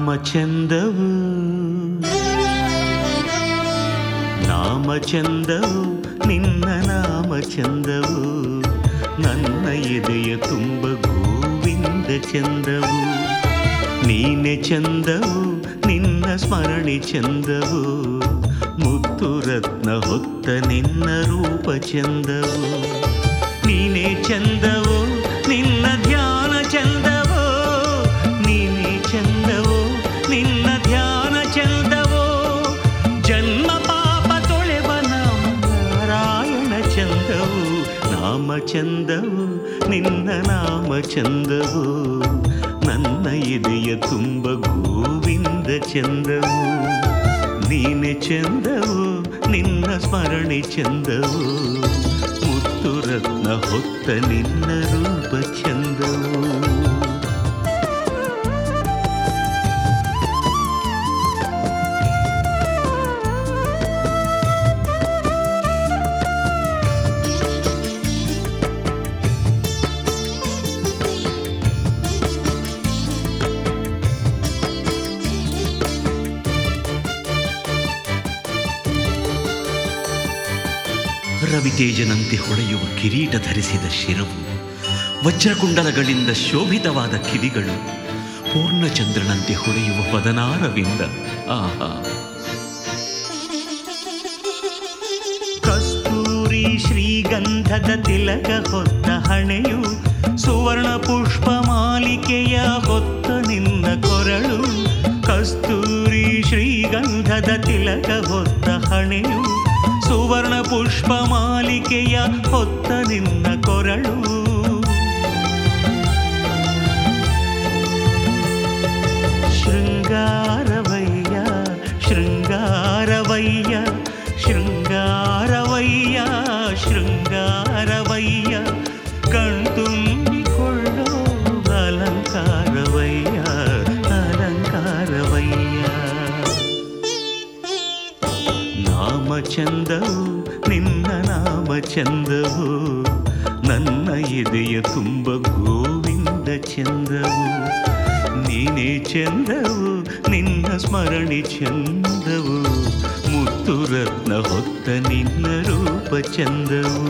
ನಾಮ ಚಂದವು ನಾಮ ಚಂದವು ನಿನ್ನ ನಾಮ ಚಂದವು ನನ್ನ ಎದೆಯ ತುಂಬ ಗೋವಿಂದ ಚಂದವು ನೀನೆ ಚಂದವು ನಿನ್ನ ಸ್ಮರಣೆ ಚಂದವು ಮುತ್ತು ರತ್ನ ಹೊತ್ತ ನಿನ್ನ ರೂಪ ಚಂದವು ನೀನೇ ಚಂದವು ನಿನ್ನ ಧ್ಯಾನ ಚಂದವೋ ನೀನೇ ಚಂದವೋ ನಿನ್ನ ಧ್ಯಾನ ಚಂದವೋ ಜನ್ಮ ಪಾಪ ತೊಳೆವ ನಾರಾಯಣ ಚಂದವು ನಾಮ ಚಂದವು ನಿನ್ನ ನಾಮ ಚಂದವು ನನ್ನ ಎದೆಯ ತುಂಬ ಗೋವಿಂದ ಚಂದವು ನೀನೆ ಚಂದವು ನಿನ್ನ ಸ್ಮರಣೆ ಚಂದವು ಮುತ್ತು ರತ್ನ ಹೊತ್ತ ನಿನ್ನ ರೂಪ ಚಂದವು ರವಿತೇಜನಂತೆ ಹೊಳೆಯುವ ಕಿರೀಟ ಧರಿಸಿದ ಶಿರವು ವಜ್ರಕುಂಡಲಗಳಿಂದ ಶೋಭಿತವಾದ ಕಿವಿಗಳು ಪೂರ್ಣಚಂದ್ರನಂತೆ ಹೊಳೆಯುವ ವದನಾರವಿಂದ ಆಹಾ ಕಸ್ತೂರಿ ಶ್ರೀಗಂಧದ ತಿಲಕ ಹೊತ್ತ ಹಣೆಯು ಸುವರ್ಣ ಪುಷ್ಪ ಮಾಲಿಕೆಯ ಹೊತ್ತ ನಿನ್ನ ಕೊರಳು ಕಸ್ತೂರಿ ಶ್ರೀಗಂಧದ ತಿಲಕ ಹೊತ್ತ ಹಣೆಯು ಸುವರ್ಣ ಪುಷ್ಪ ಮಾಲಿಕೆಯ ಹೊತ್ತ ನಿನ್ನ ಕೊರಳು ಶೃಂಗಾರವಯ್ಯ ಶೃಂಗಾರವಯ್ಯ ಶೃಂಗಾರವಯ್ಯ ಶೃಂಗಾರವಯ್ಯ ಕಣ್ತುಂಬಿಕೊಳ್ಳೋ ಅಲಂಕಾರವಯ್ಯ ಅಲಂಕಾರವಯ್ಯ ನಾಮ ಚಂದವು ನಿನ್ನ ನಾಮ ಚಂದವು ನನ್ನ ಎದೆಯ ತುಂಬ ಗೋವಿಂದ ಚಂದವು ನೀನೇ ಚಂದವು ನಿನ್ನ ಸ್ಮರಣೆ ಚಂದವು ಮುತ್ತು ರತ್ನ ಹೊತ್ತ ನಿನ್ನ ರೂಪ ಚಂದವು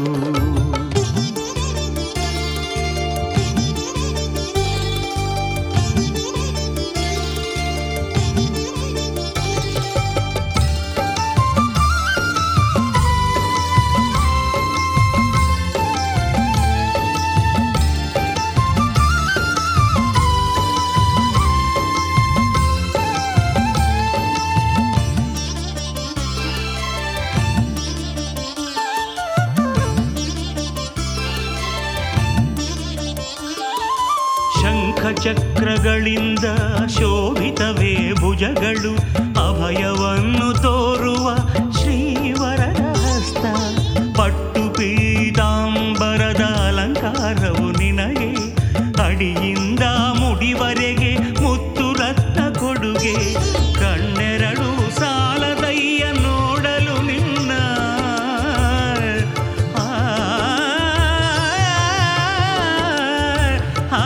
ಶಂಖಚಕ್ರಗಳಿಂದ ಶೋಭಿತವೇ ಭುಜಗಳು ಅಭಯವನ್ನು ತೋರುವ ಶ್ರೀವರದ ಹಸ್ತ ಪಟ್ಟು ಪೀತಾಂಬರದ ಅಲಂಕಾರವು ನಿನಗೆ ಅಡಿಯಿಂದ ಮುಡಿವರೆಗೆ ಮುತ್ತು ರತ್ನ ಕೊಡುಗೆ ಕಣ್ಣೆರಡು ಸಾಲದಯ್ಯ ನೋಡಲು ನಿನ್ನ ಆ, ಆ,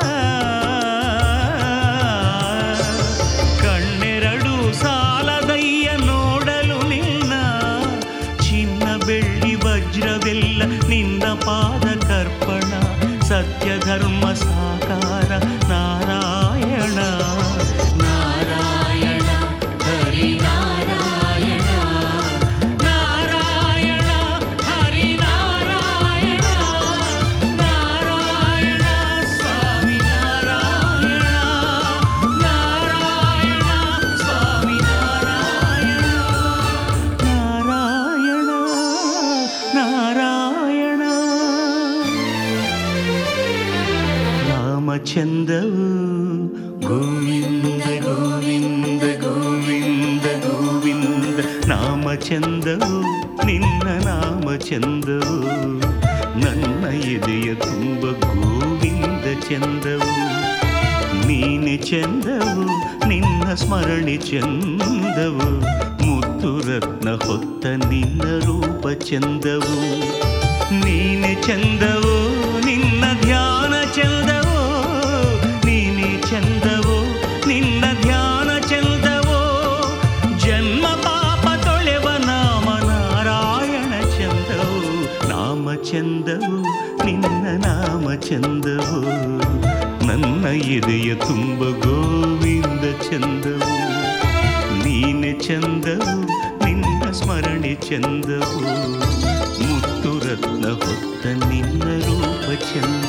ಕಣ್ಣೆರಡು ಸಾಲದಯ್ಯ ನೋಡಲು ನಿನ್ನ ಚಿನ್ನ ಬೆಳ್ಳಿ ವಜ್ರವೆಲ್ಲ ನಿನ್ನ ಪಾದ ಕರ್ಪಣ ಸತ್ಯ ಧರ್ಮ ಸಾಕಾರ ನಾರಾಯಣ ನಾರಾಯಣ ಹರಿ ನಾರಾಯಣ ನಾರಾಯಣ ಹರಿ ನಾರಾಯಣ ನಾರಾಯಣ ಸ್ವಾಮಿ ನಾರಾಯಣ ನಾರಾಯಣ ಸ್ವಾಮಿ ನಾರಾಯಣ ನಾರಾಯಣ ನಾರಾಯಣ ರಾಮಚಂದವು ಗೋವಿಂದ ಗೋವಿಂದ ಗೋವಿಂದ ಗೋವಿಂದ ನಾಮಚಂದವು ನಿನ್ನ ನಾಮಚಂದವು ನನ್ನ ಎದೆಯ ತುಂಬ ಗೋವಿಂದ ಚಂದವು ನೀನೆ ಚಂದವು ನಿನ್ನ ಸ್ಮರಣೆ ಚಂದವು ಮುತ್ತು ರತ್ನ ಹೊತ್ತ ನಿನ್ನ ರೂಪ ಚಂದವು ನೀನೆ ಚಂದವೋ ನಿನ್ನ ಧ್ಯಾನ ಚಂದವೋ ನೀನೆ ಚಂದವೋ ನಿನ್ನ ಧ್ಯಾನ ಚಂದವು ನಿನ್ನ ನಾಮ ಚಂದವು ನನ್ನ ಎದೆಯ ತುಂಬ ಗೋವಿಂದ ಚಂದವು ನೀನೆ ಚಂದವು ನಿನ್ನ ಸ್ಮರಣೆ ಚಂದವು ಮುತ್ತು ರತ್ನ ಹೊತ್ತ ನಿನ್ನ ರೂಪ ಚಂದ